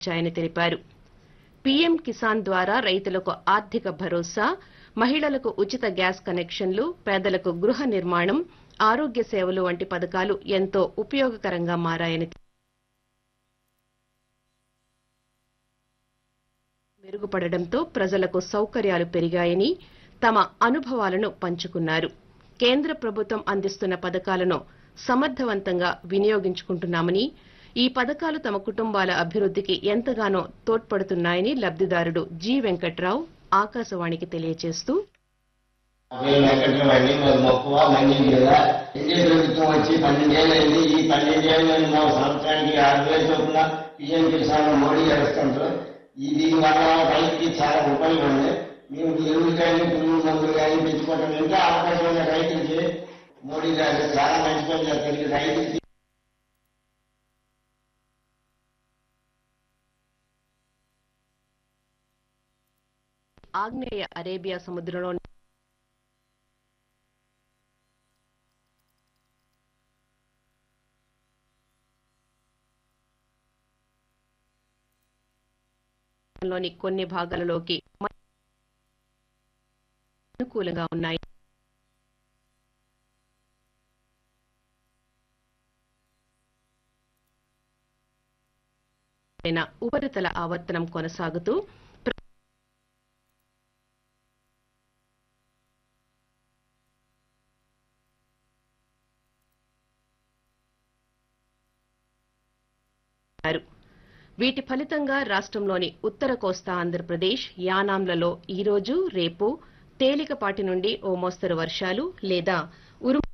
వచ్చాయని తెలిపారు పీఎం కిసాన్ ద్వారా రైతులకు ఆర్థిక భరోసా మహిళలకు ఉచిత గ్యాస్ కనెక్షన్లు పేదలకు గృహ నిర్మాణం ఆరోగ్య సేవలు వంటి పథకాలు ఎంతో ఉపయోగకరంగా మారాయని మెరుగుపడడంతో ప్రజలకు సౌకర్యాలు పెరిగాయని తమ అనుభవాలను పంచుకున్నారు కేంద్ర ప్రభుత్వం అందిస్తున్న పథకాలను సమర్థవంతంగా వినియోగించుకుంటున్నామని ఈ పథకాలు తమ కుటుంబాల అభివృద్ధికి ఎంతగానో తోడ్పడుతున్నాయని లబ్దిదారుడు జి వెంకట్రావు ఆకాశవాణికి తెలియజేస్తూ పేరు వెంకటరామండి మాది మక్కువ మంజం జిల్లా ఎన్డీఏ ప్రభుత్వం వచ్చి పన్నెండేళ్ళు అయింది ఈ పన్నెండేళ్ళు మా సంవత్సరానికి ఆరు వేలు చొప్పున పిఎం కిసాన్ మోడీ గారు ఇస్తుంటారు ఈ దీని వల్ల రైతుకి చాలా ఉపయోగం ఉంది మేము ఎరువులు కానీ పురుగు మందులు కానీ పెంచుకోవడం ఇంకా అవకాశం ఉన్న రైతులకి మోడీ గారు చాలా మంచి పని చేస్తారు ఈ రైతులకి ఆగ్నేయ అరేబియా సముద్రంలో లోని కొన్ని భాగాలలోకి మ- అనుకూలంగా ఉన్నాయి అయిన ఉపరితల ఆవర్తనం కొనసాగుతూ అన్నారు వీటి ఫలితంగా రాష్ట్రంలోని ఉత్తర కోస్తా ఆంధ్రప్రదేశ్ యానాంలలో ఈ రోజు రేపు తేలికపాటి నుండి ఓ మోస్తరు వర్షాలు లేదా ఉరుము